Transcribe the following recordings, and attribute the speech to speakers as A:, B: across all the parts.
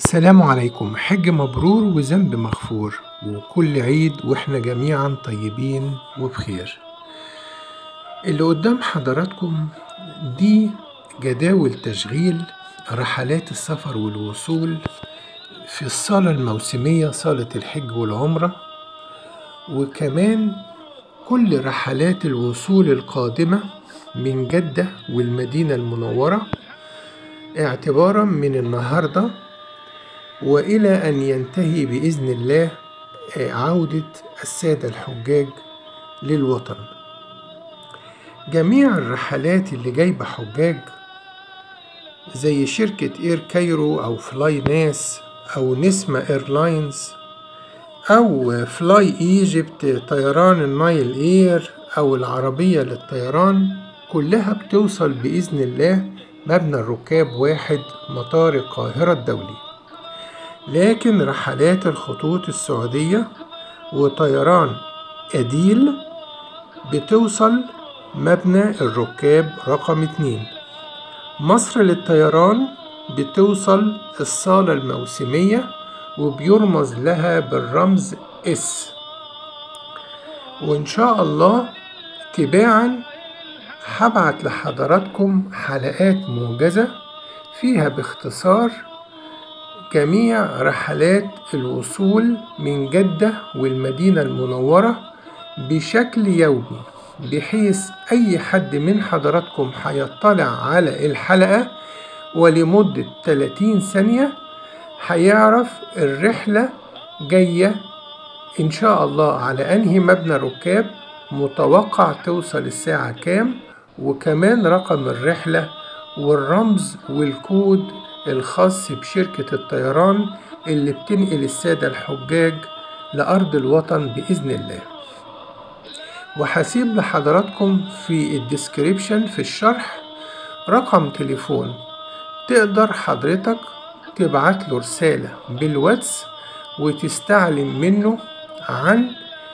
A: السلام عليكم حج مبرور وذنب مغفور وكل عيد واحنا جميعا طيبين وبخير اللي قدام حضراتكم دي جداول تشغيل رحلات السفر والوصول في الصالة الموسمية صالة الحج والعمرة وكمان كل رحلات الوصول القادمة من جدة والمدينة المنورة اعتبارا من النهارده والى ان ينتهي باذن الله عوده الساده الحجاج للوطن جميع الرحلات اللي جايبه حجاج زي شركه اير كايرو او فلاي ناس او نسمة ايرلاينز او فلاي ايجيبت طيران النايل اير او العربيه للطيران كلها بتوصل باذن الله مبنى الركاب واحد مطار القاهره الدولي لكن رحلات الخطوط السعودية وطيران أديل بتوصل مبنى الركاب رقم اتنين مصر للطيران بتوصل الصالة الموسمية وبيرمز لها بالرمز اس وإن شاء الله تباعا هبعت لحضراتكم حلقات موجزة فيها باختصار جميع رحلات الوصول من جدة والمدينة المنورة بشكل يومي بحيث أي حد من حضراتكم هيطلع على الحلقة ولمدة 30 ثانية هيعرف الرحلة جاية إن شاء الله على أنهي مبنى ركاب متوقع توصل الساعة كام وكمان رقم الرحلة والرمز والكود الخاص بشركة الطيران اللي بتنقل السادة الحجاج لأرض الوطن بإذن الله وهسيب لحضراتكم في الديسكريبشن في الشرح رقم تليفون تقدر حضرتك تبعت له رسالة بالواتس وتستعلم منه عن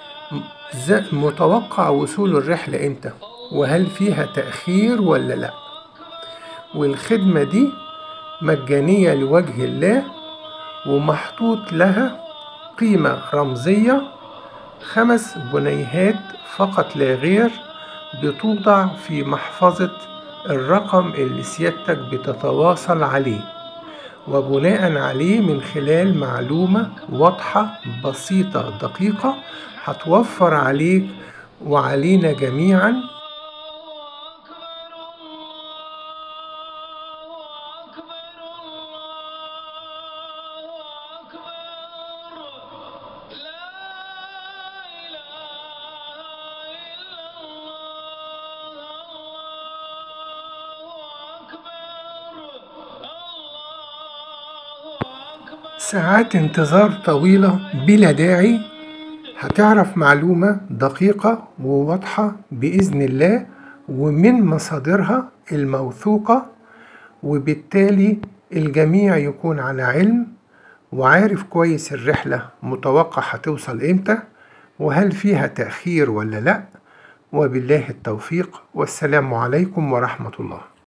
A: متوقع وصول الرحلة امتى وهل فيها تأخير ولا لأ والخدمة دي مجانية لوجه الله ومحطوط لها قيمة رمزية خمس جنيهات فقط لا غير بتوضع في محفظة الرقم اللي سيادتك بتتواصل عليه وبناء عليه من خلال معلومة واضحة بسيطة دقيقة هتوفر عليك وعلينا جميعا ساعات انتظار طويلة بلا داعي هتعرف معلومة دقيقة وواضحة بإذن الله ومن مصادرها الموثوقة وبالتالي الجميع يكون على علم وعارف كويس الرحلة متوقع هتوصل امتى وهل فيها تأخير ولا لأ وبالله التوفيق والسلام عليكم ورحمة الله